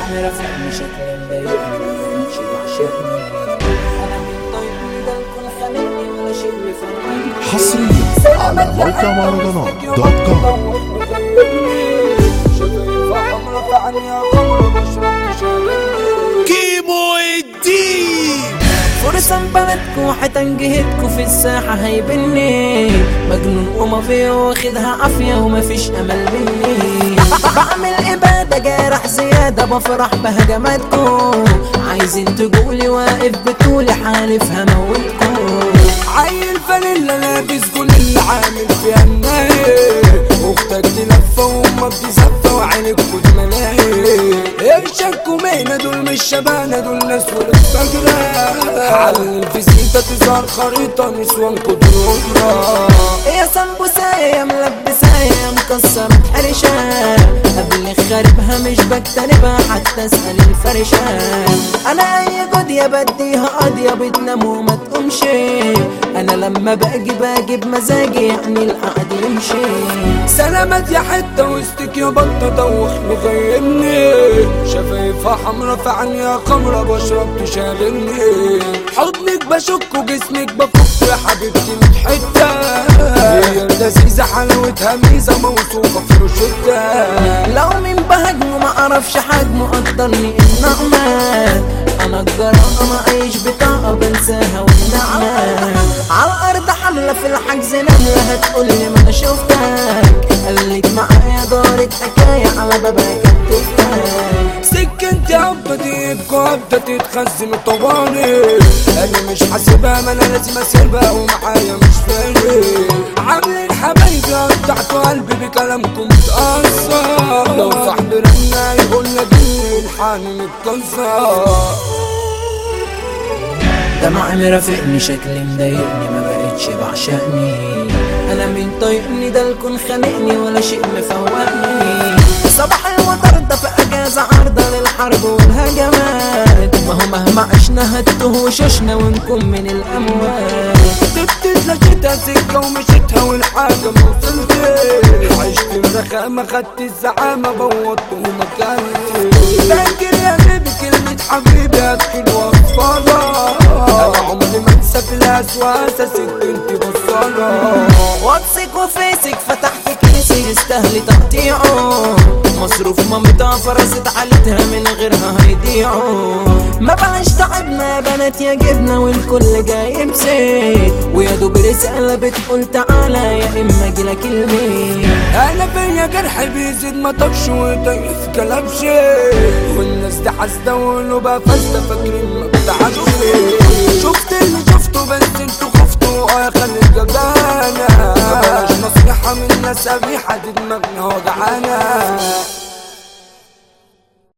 طمع رفعني شكل مضايقني مش بعشقني انا من طيب ده الكل خانقني ولا شيء بيفرقني حصريا على موقع مهرجانات دوت كوم شفايفها حمرا فعني يا قمر بشرب شاغلني كيمو الدين فرصة بلدكو حتنجهدكو في الساحة هيبني مجنون وما فيه واخدها عافية وما فيش أمل مني بعمل إبادة جارح زيادة بفرح بهجماتكو عايزين تقولي واقف بطولي حالف هموتكو عيل فانيلا لابس كل اللي عامل فيها الناهي اختك دي لفه وامك دي زفه وعينك كل ملاهي ارشكوا مينا دول مش شبهنا دول ناس ولد فجرة على الفيزيتا تظهر خريطة نسوانكوا دول أمرا يا سمبوساية يا ملبساية يا مكسر حرشة قبل خاربها مش بجتنبها حتى اسأل الفرشة انا اي قضية بديها قضية بتنام وما تقومش انا لما باجي باجي بمزاجي يعني القعد يمشي سلامات يا حتة وسطك يا بطة دوخ مغيبني شفايفها حمرا في عينيها خمرة بشرب تشاغلني حضنك بشك وجسمك بفك يا حبيبتي من حتة هي لذيذة حلاوتها ميزة موصوفة في روشتها لو مين بهجمه ما اعرفش حجمه قدرني النعمة انا الجرأة ما اعيش بطاقة بنساها والنعمة على الارض حملة في الحجز نملة هتقولي ما انا شفتك قلت معايا دارت حكاية على بابك كتفتك سكنت عبة ايدكوا عبة تتخزن طوالي انا مش حاسبها ما انا لازم اسيبها ومعايا مش فارق عاملين حبايبي قطعتوا قلبي بكلامكم متأثر لو صاحبي رنا يقول لك الحاني متكسر دمع مرافقني شكلي مضايقني ما بقتش بعشقني انا من طايقني ده الكون خانقني ولا شيء مفوقني صباح الوتر ده في اجازه عارضه للحرب والهجمات ما هو مهما عشنا هتوه وشوشنا ونكون من الاموات سبت لقيتها سكة ومشيتها والحاجة ما وصلتش عشت مرخامة خدت الزعامة بوظت ومكاني فاكر يا بيبي كلمة حبيبي هتكون وصفالة أنا عمري ما انسى في الأسواسة ست انت بصالة واتسك وفيسك فتحت كيسي يستاهل تقطيعه مصروف مامتها فرست علتها من غيرها هيضيعوا ما بقاش تعبنا يا بنات يا جبنا والكل جاي بسيت ويا دوب رسالة بتقول تعالى يا اما اجيلك البيت انا فيا جرح بيزيد ما طبش وطيف كلبش والناس دي حاسده وقلوبها فاسده فاكرين ما بتعبش شفت اللي شفته بس انتوا خفتوا اه يا خلي الجبانه ما بلاش نصيحه من ناس قبيحه دي دماغنا وجعانه